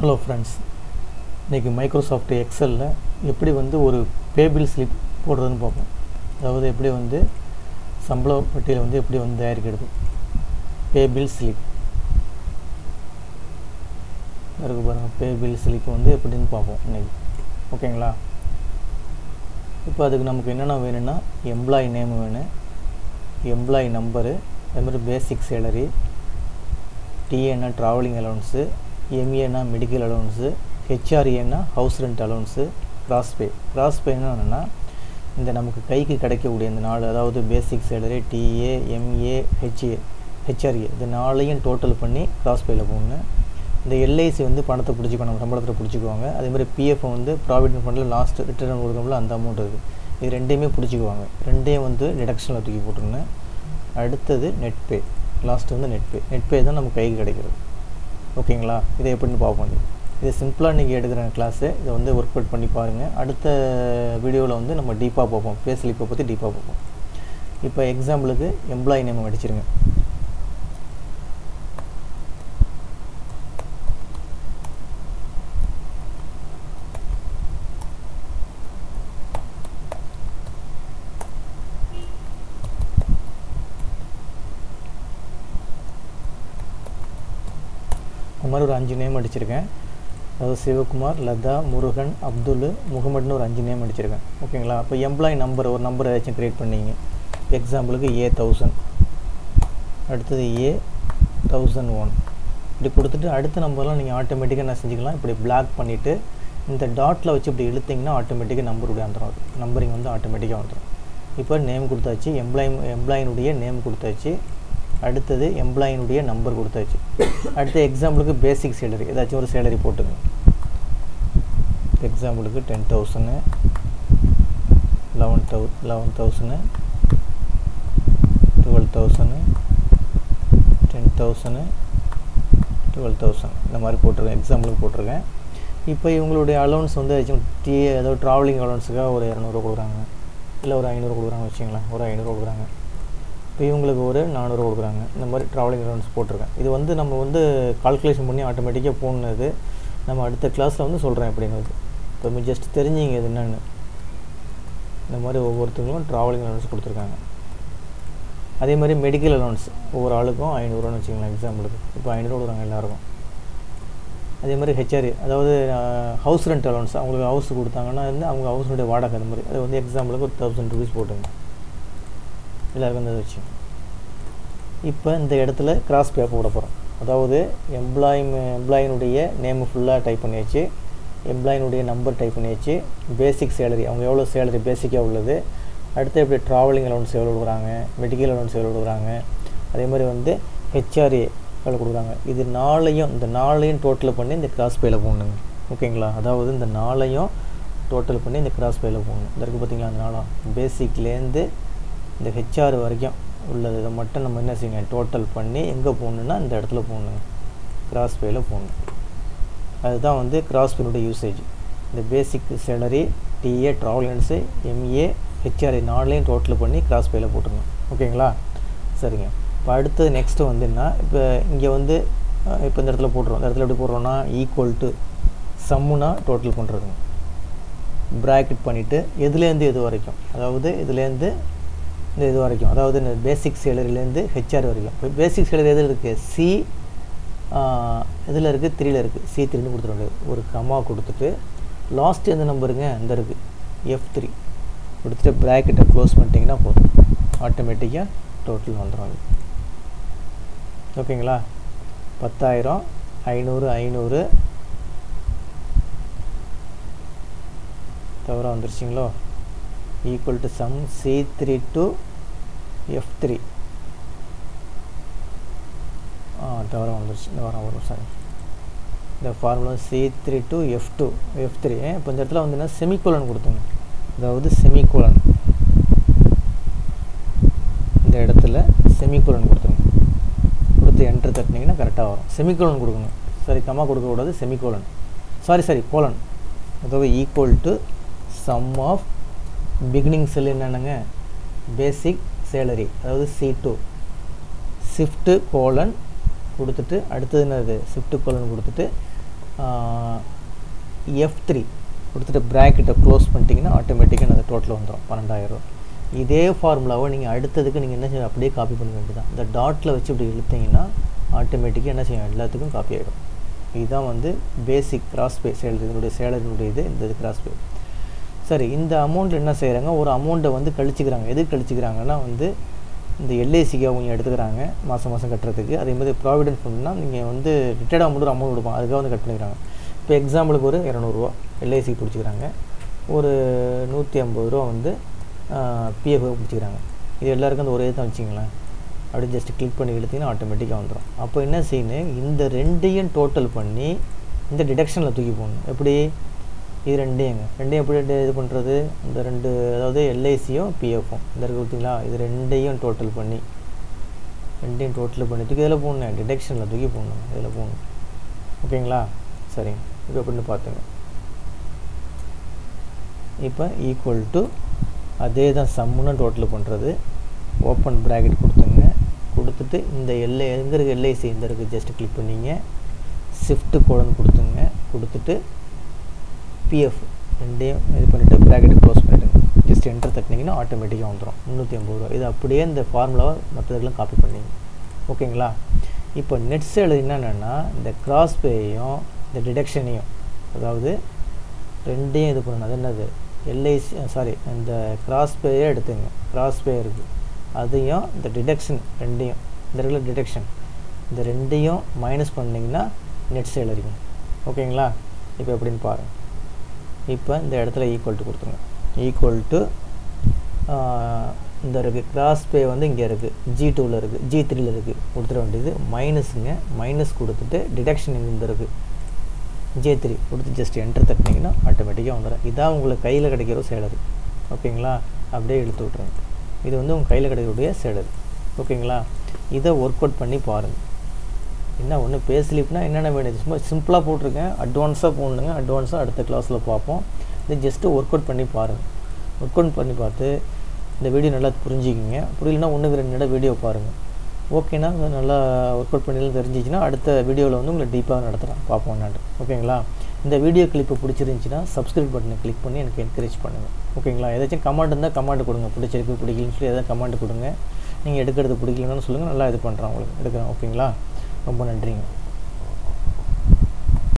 hello friends இன்றைக்கி Microsoft எக்ஸலில் எப்படி வந்து ஒரு பேபிள் ஸ்லிப் போடுறதுன்னு பார்ப்போம் அதாவது எப்படி வந்து சம்பள பட்டியலை வந்து எப்படி வந்து தயாரிக்கிறது பேபிள் ஸ்லிப் இருக்கு பாருங்கள் பேபிள் ஸ்லிப் வந்து எப்படின்னு பார்ப்போம் இன்றைக்கி ஓகேங்களா இப்போ அதுக்கு நமக்கு என்னென்ன வேணும்னா எம்ப்ளாயி நேம் வேணும் எம்ப்ளாயி நம்பரு அதே மாதிரி பேசிக் சேலரி டிஏன்னா ட்ராவலிங் அலவன்ஸு எம்ஏனா மெடிக்கல் அலவன்ஸு ஹெச்ஆர்ஏனா house rent allowance gross pay gross pay என்னென்னா இந்த நமக்கு கைக்கு கிடைக்கக்கூடிய இந்த நாலு அதாவது basic salary DA MA HA HRA இந்த நாளையும் டோட்டல் பண்ணி கிராஸ் பேயில் போகணும் இந்த எல்ஐசி வந்து பணத்தை பிடிச்சிக்கோ நம்ம சம்பளத்தில் பிடிச்சிக்குவாங்க அதே மாதிரி பிஎஃப் வந்து ப்ராவிடென்ட் ஃபண்டில் லாஸ்ட் ரிட்டர்ன் கொடுக்கணும்ல அந்த அமௌண்ட் இருக்குது இது ரெண்டையுமே பிடிச்சிக்குவாங்க ரெண்டையும் வந்து டிடக்ஷனில் தூக்கி போட்டுருந்தேன் அடுத்தது நெட் பே லாஸ்ட்டு வந்து நெட் பே நெட் பே தான் நமக்கு கைக்கு கிடைக்கிறது ஓகேங்களா இதை எப்படின்னு பார்ப்போம் இது சிம்பிளாக நீங்கள் எடுக்கிற கிளாஸு இதை வந்து ஒர்க் அவுட் பண்ணி பாருங்கள் அடுத்த வீடியோவில் வந்து நம்ம டீப்பாக பார்ப்போம் பே ஸ்லிப்பை பற்றி டீப்பாக பார்ப்போம் இப்போ எக்ஸாம்பிளுக்கு எம்ப்ளாயி நேம் அடிச்சிருங்க இந்த மாதிரி ஒரு அஞ்சு நேம் அடிச்சிருக்கேன் அதாவது சிவகுமார் லதா முருகன் அப்துல் முகமட்னு ஒரு அஞ்சு நேம் அடிச்சிருக்கேன் ஓகேங்களா அப்போ எம்ப்ளாயி நம்பர் ஒரு நம்பர் ஏதாச்சும் க்ரியேட் பண்ணிங்க எக்ஸாம்பிளுக்கு ஏ தௌசண்ட் அடுத்தது ஏ தௌசண்ட் ஒன் இப்படி கொடுத்துட்டு அடுத்த நம்பர்லாம் நீங்கள் ஆட்டோமேட்டிக்காக என்ன செஞ்சுக்கலாம் இப்படி பிளாக் பண்ணிவிட்டு இந்த டாட்டில் வச்சு இப்படி இழுத்திங்கன்னா ஆட்டோமேட்டிக்காக நம்பருடைய வந்துடும் அது நம்பரிங் வந்து ஆட்டோமேட்டிக்காக வந்துடும் இப்போ நேம் கொடுத்தாச்சு எம்ப்ளாயி எம்ப்ளாயினுடைய நேம் கொடுத்தாச்சு அடுத்தது எம்ப்ளாயினுடைய நம்பர் கொடுத்தாச்சு அடுத்து எக்ஸாம்பிளுக்கு பேசிக் சேலரி ஏதாச்சும் ஒரு சேலரி போட்டுங்க எக்ஸாம்பிளுக்கு ten thousand eleven thou eleven thousand twelve thousand ten thousand twelve thousand இந்த மாதிரி போட்டிருக்கேன் எக்ஸாம்பிளுக்கு போட்டிருக்கேன் இப்போ இவங்களுடைய அலௌன்ஸ் வந்து ஏதாச்சும் டி ஏதோ ட்ராவலிங் அலௌன்ஸுக்காக ஒரு இரநூறுவா கொடுக்குறாங்க இல்லை ஒரு ஐநூறு கொடுக்குறாங்க வச்சுங்களேன் ஒரு ஐநூறுவா கொடுக்குறாங்க இப்போ இவங்களுக்கு ஒரு நானூறு கொடுக்குறாங்க இந்த மாதிரி ட்ராவலிங் அலவன்ஸ் போட்டிருக்கேன் இது வந்து நம்ம வந்து கால்குலேஷன் பண்ணி ஆட்டோமேட்டிக்காக போனது நம்ம அடுத்த கிளாஸில் வந்து சொல்கிறேன் எப்படிங்கிறது இப்போ ஜஸ்ட் தெரிஞ்சிங்க இது என்னென்னு இந்த மாதிரி ஒவ்வொருத்தங்களும் ட்ராவலிங் அலவன்ஸ் கொடுத்துருக்காங்க அதே மாதிரி மெடிக்கல் அலவன்ஸ் ஒவ்வொரு ஆளுக்கும் ஐநூறுவான்னு வச்சுக்கலாம் எக்ஸாம்பிளுக்கு இப்போ ஐநூறு கொடுக்குறாங்க எல்லாருக்கும் அதே மாதிரி ஹெச்ஆர் அதாவது ஹவுஸ் ரெண்ட் அலவன்ஸ் அவங்களுக்கு ஹவுஸ் கொடுத்தாங்கன்னா வந்து அவங்க ஹவுஸுடைய வாடகை அந்த மாதிரி அது வந்து எக்ஸாம்பிளுக்கு ஒரு தௌசண்ட் ருபீஸ் போட்டுங்க எல்லாருக்கும் இந்த வச்சு இப்போ இந்த இடத்துல கிராஸ் பே போட போகிறோம் அதாவது எம்ப்ளாயி எம்ப்ளாயினுடைய நேமு ஃபுல்லாக டைப் பண்ணியாச்சு எம்ப்ளாயினுடைய நம்பர் டைப் பண்ணியாச்சு பேசிக் சேலரி அவங்க எவ்வளோ சேலரி பேசிக்காக உள்ளது அடுத்து எப்படி ட்ராவலிங் அலவன்ஸ் எவ்வளோ கொடுக்குறாங்க மெடிக்கல் அலவன்ஸ் எவ்வளோ கொடுக்குறாங்க அதே மாதிரி வந்து ஹெச்ஆர்ஏ எவ்வளோ கொடுக்குறாங்க இது நாளையும் இந்த நாளையும் டோட்டல் பண்ணி இந்த கிராஸ் பேயில் போடணுங்க ஓகேங்களா அதாவது இந்த நாளையும் டோட்டல் பண்ணி இந்த கிராஸ் பேயில் போடணும் இந்த இருக்குது பார்த்தீங்களா அந்த நாளாக பேசிக்லேருந்து இந்த ஹெச்ஆர் வரைக்கும் உள்ளது இதை மட்டும் நம்ம என்ன செய்யுங்க டோட்டல் பண்ணி எங்கே போகணுன்னா இந்த இடத்துல போகணுங்க கிராஸ் பேயில் போகணும் அதுதான் வந்து கிராஸ் பேனுடைய யூசேஜ் இந்த பேசிக் சேலரி டிஏ ட்ராவலன்ஸு எம்ஏ ஹெச்ஆர்ஐ நாளையும் டோட்டல் பண்ணி கிராஸ் பேயில் போட்டுருங்க ஓகேங்களா சரிங்க இப்போ அடுத்தது நெக்ஸ்ட்டு வந்து என்ன இப்போ இங்கே வந்து இப்போ இந்த இடத்துல போட்டுருவோம் இந்த இடத்துல எப்படி போடுறோன்னா ஈக்குவல் டு சம்முனா டோட்டல் பண்ணுறதுங்க ப்ராக்கெட் பண்ணிவிட்டு எதுலேருந்து இது வரைக்கும் அதாவது இதுலேருந்து இந்த இது வரைக்கும் அதாவது இந்த பேசிக் சேலரிலேருந்து ஹெச்ஆர் வரைக்கும் இப்போ பேசிக் சேலரி எதில் இருக்குது சி இதில் இருக்குது த்ரீயில் இருக்குது சி த்ரீன்னு கொடுத்துருவாங்க ஒரு கமா கொடுத்துட்டு லாஸ்ட் எந்த நம்பருங்க இந்த இருக்குது எஃப் த்ரீ கொடுத்துட்டு ப்ராக்கெட்டை க்ளோஸ் பண்ணிட்டீங்கன்னா போதும் ஆட்டோமேட்டிக்காக டோட்டல் வந்துடும் ஓகேங்களா பத்தாயிரம் ஐநூறு ஐநூறு தவிர வந்துருச்சிங்களோ equal to sum C three to F three ஆ தவிர வந்துருச்சு இந்த வாரம் வரும் சார் இந்த formula C three to F two F three இப்போ இந்த இடத்துல வந்து என்ன செமிகோலன் கொடுத்துங்க அதாவது செமிகோலன் இந்த இடத்துல செமிகோலன் கொடுத்துங்க கொடுத்து என்ட்ரு தட்டினீங்கன்னா கரெக்டாக வரும் செமிகோலன் கொடுக்கணும் சரி கம்மா கொடுக்கக்கூடாது செமிகோலன் சாரி சாரி கோலன் அதாவது equal to sum of beginning cell என்னென்னங்க பேசிக் சேலரி அதாவது சி டூ ஷிஃப்ட்டு கோலன் கொடுத்துட்டு அடுத்தது என்னது ஷிஃப்ட்டு கோலன் கொடுத்துட்டு எஃப் த்ரீ கொடுத்துட்டு ப்ராக்கெட்டை க்ளோஸ் பண்ணிட்டீங்கன்னா ஆட்டோமேட்டிக்காக அந்த டோட்டல் வந்துடும் பன்னெண்டாயிரம் இதே ஃபார்முலாவை நீங்கள் அடுத்ததுக்கு நீங்கள் என்ன செய்ய அப்படியே காப்பி பண்ண வேண்டியதான் இந்த டாட்டில் வச்சு இப்படி இழுத்தீங்கன்னா ஆட்டோமேட்டிக்காக என்ன செய்யும் எல்லாத்துக்கும் காப்பி ஆகிடும் இதுதான் வந்து பேசிக் கிராஸ் பே சேலரி இதனுடைய சேலரினுடைய இது இந்த இது கிராஸ் பே சரி இந்த அமௌண்ட் என்ன செய்கிறாங்க ஒரு அமௌண்ட்டை வந்து கழிச்சிக்கிறாங்க எதுக்கு கழிச்சிக்கிறாங்கன்னா வந்து இந்த எல்ஐசிக்கு அவங்க எடுத்துக்கிறாங்க மாதம் மாதம் கட்டுறதுக்கு அதே மாதிரி ப்ராவிடென்ட் ஃபண்ட்னால் நீங்கள் வந்து ரிட்டையர்ட் அமௌண்ட் ஒரு அமௌண்ட் கொடுப்பாங்க அதுக்காக வந்து கட் பண்ணிக்கிறாங்க இப்போ எக்ஸாம்பிளுக்கு ஒரு இரநூறுவா எல்ஐசிக்கு பிடிச்சிக்கிறாங்க ஒரு நூற்றி ஐம்பது ரூபா வந்து பிஎஃப் பிடிச்சிக்கிறாங்க இது எல்லாருக்கும் அந்த ஒரே தான் வச்சிங்களேன் அப்படி ஜஸ்ட் கிளிக் பண்ணி இழுத்தீங்கன்னா ஆட்டோமேட்டிக்காக வந்துடும் அப்போ என்ன செய்யணும் இந்த ரெண்டையும் டோட்டல் பண்ணி இந்த டிடக்ஷனில் தூக்கி போடணும் எப்படி இது ரெண்டையுங்க ரெண்டையும் எப்படி இது பண்ணுறது இந்த ரெண்டு அதாவது எல்ஐசியும் பிஎஃப்பும் இந்த இருக்கு பார்த்தீங்களா இது ரெண்டையும் டோட்டல் பண்ணி ரெண்டையும் டோட்டல் பண்ணி தூக்கி இதில் போடணும் டிடக்ஷனில் தூக்கி போடணும் இதில் போடணும் ஓகேங்களா சரிங்க இப்போ எப்படின்னு பார்த்துங்க இப்போ ஈக்குவல் டு அதே தான் சம்முன்னு டோட்டல் பண்ணுறது ஓப்பன் ப்ராக்கெட் கொடுத்துங்க கொடுத்துட்டு இந்த எல்ஐ எங்கே இருக்குது எல்ஐசி இந்த இருக்குது ஜஸ்ட் கிளிக் பண்ணிங்க ஷிஃப்ட்டு கோடன் கொடுத்துங்க கொடுத்துட்டு பிஎஃப் ரெண்டையும் இது பண்ணிவிட்டு ப்ராக்கெட் க்ளோஸ் பண்ணிவிடுங்க ஜஸ்ட் என்டர் தட்டினீங்கன்னா ஆட்டோமேட்டிக்காக வந்துடும் முந்நூற்றி ஐம்பது ரூபா இது அப்படியே இந்த ஃபார்முலாவை மற்றதுக்கெல்லாம் காப்பி பண்ணிங்க ஓகேங்களா இப்போ நெட் சேல் என்னென்னா இந்த கிராஸ் பேயையும் இந்த டிடக்ஷனையும் அதாவது ரெண்டையும் இது பண்ணணும் அது என்னது எல்ஐசி சாரி இந்த கிராஸ் பேயே எடுத்துங்க கிராஸ் பே இருக்குது அதையும் இந்த டிடக்ஷன் ரெண்டையும் இந்த ரெகுலர் டிடக்ஷன் இந்த ரெண்டையும் மைனஸ் பண்ணிங்கன்னா நெட் சேல் இருக்கும் ஓகேங்களா இப்போ எப்படின்னு பாருங்கள் இப்போ இந்த இடத்துல ஈக்குவல் டு கொடுத்துருங்க ஈக்குவல் டு இந்த இருக்குது கிராஸ் பே வந்து இங்கே இருக்குது ஜி டூவில் இருக்குது ஜி த்ரீயில் இருக்குது கொடுத்துட வேண்டியது மைனஸுங்க மைனஸ் கொடுத்துட்டு டிடக்ஷன் இந்த இருக்குது ஜே த்ரீ கொடுத்து ஜஸ்ட் என்டர் தட்டினீங்கன்னா ஆட்டோமேட்டிக்காக வந்துடும் இதான் உங்களுக்கு கையில் கிடைக்கிற சேலரி ஓகேங்களா அப்படியே இழுத்து விட்ருங்க இது வந்து உங்கள் கையில் கிடைக்கக்கூடிய சேலரி ஓகேங்களா இதை ஒர்க் அவுட் பண்ணி பாருங்கள் என்ன ஒன்று பே ஸ்லிப்னா என்னென்ன வேணும் சும்மா சிம்பிளாக போட்டிருக்கேன் அட்வான்ஸாக போடணுங்க அட்வான்ஸாக அடுத்த கிளாஸில் பார்ப்போம் இது ஜஸ்ட்டு ஒர்க் அவுட் பண்ணி பாருங்கள் ஒர்க் அவுட் பண்ணி பார்த்து இந்த வீடியோ நல்லா புரிஞ்சுக்கிங்க புரியலனா ஒன்றுக்கு ரெண்டு இடம் வீடியோ பாருங்கள் ஓகேனா நல்லா ஒர்க் அவுட் பண்ணிலாம் தெரிஞ்சிச்சுன்னா அடுத்த வீடியோவில் வந்து உங்களை டீப்பாக நடத்துகிறேன் பார்ப்போம் என்னாட்டு ஓகேங்களா இந்த வீடியோ கிளிப்பு பிடிச்சிருந்துச்சின்னா சப்ஸ்கிரைப் பட்டனை கிளிக் பண்ணி எனக்கு என்கரேஜ் பண்ணுங்கள் ஓகேங்களா ஏதாச்சும் கமெண்ட் இருந்தால் கமெண்ட் கொடுங்க பிடிச்சிருக்கு பிடிக்கலன்னு சொல்லி எதாவது கமெண்ட் கொடுங்க நீங்கள் எடுக்கிறது பிடிக்கலன்னு சொல்லுங்கள் நல்லா இது பண்ணுறேன் உங்களுக்கு எடுக்கிறேன் ஓகேங்களா ரொம்ப நன்றிங்க